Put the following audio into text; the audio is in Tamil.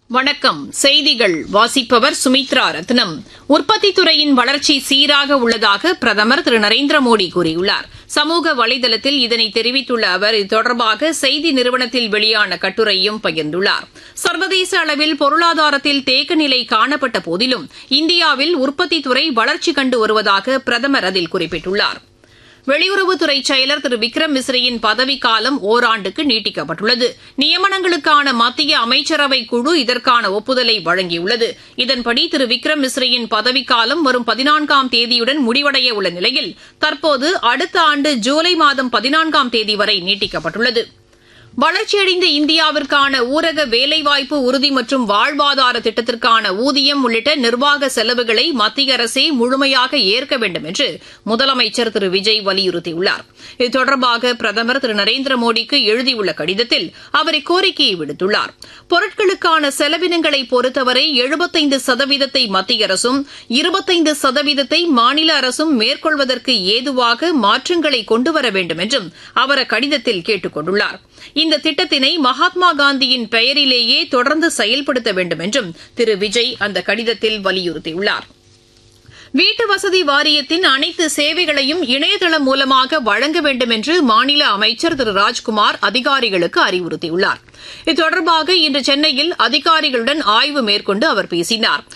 வணக்கம் செய்திகள் வாசிப்பவர் சுமித்ரா ரத்னம் உற்பத்தி துறையின் வளர்ச்சி சீராக உள்ளதாக பிரதமர் திரு நரேந்திர மோடி கூறியுள்ளார் சமூக வலைதளத்தில் இதனை தெரிவித்துள்ள அவர் இது தொடர்பாக செய்தி நிறுவனத்தில் வெளியான கட்டுரையும் பகிர்ந்துள்ளார் சர்வதேச அளவில் பொருளாதாரத்தில் தேக்க நிலை காணப்பட்ட போதிலும் இந்தியாவில் உற்பத்தித்துறை வளர்ச்சி கண்டு வருவதாக பிரதமர் அதில் குறிப்பிட்டுள்ளார் வெளியுறவுத்துறை செயலர் திரு விக்ரம் மிஸ்ரியின் பதவிக்காலம் ஓராண்டுக்கு நீட்டிக்கப்பட்டுள்ளது நியமனங்களுக்கான மத்திய அமைச்சரவை குழு இதற்கான ஒப்புதலை வழங்கியுள்ளது இதன்படி திரு விக்ரம் மிஸ்ரியின் பதவிக்காலம் வரும் பதினான்காம் தேதியுடன் முடிவடைய உள்ள நிலையில் தற்போது அடுத்த ஆண்டு ஜூலை மாதம் பதினான்காம் தேதி வரை நீட்டிக்கப்பட்டுள்ளது வளர்ச்சியடைந்த இந்தியாவிற்கான ஊரக வேலைவாய்ப்பு உறுதி மற்றும் வாழ்வாதார திட்டத்திற்கான ஊதியம் உள்ளிட்ட நிர்வாக செலவுகளை மத்திய அரசே முழுமையாக ஏற்க வேண்டும் என்று முதலமைச்சர் திரு விஜய் வலியுறுத்தியுள்ளார் இது தொடர்பாக பிரதமர் திரு நரேந்திர மோடிக்கு எழுதியுள்ள கடிதத்தில் அவர் இக்கோரிக்கையை விடுத்துள்ளார் பொருட்களுக்கான செலவினங்களை பொறுத்தவரை எழுபத்தைந்து சதவீதத்தை மத்திய அரசும் இருபத்தைந்து சதவீதத்தை மாநில அரசும் மேற்கொள்வதற்கு ஏதுவாக மாற்றங்களை கொண்டுவர வேண்டும் என்றும் அவர் அக்கடிதத்தில் கேட்டுக் கொண்டுள்ளார் இந்த திட்டத்தினை மகாத்மா காந்தியின் பெயரிலேயே தொடர்ந்து செயல்படுத்த வேண்டும் என்றும் திரு விஜய் அந்த கடிதத்தில் வலியுறுத்தியுள்ளார் வீட்டு வசதி வாரியத்தின் அனைத்து சேவைகளையும் இணையதளம் மூலமாக வழங்க வேண்டும் என்று மாநில அமைச்சர் திரு ராஜ்குமார் அதிகாரிகளுக்கு அறிவுறுத்தியுள்ளார் இது தொடர்பாக இன்று சென்னையில் அதிகாரிகளுடன் ஆய்வு மேற்கொண்டு அவர் பேசினார்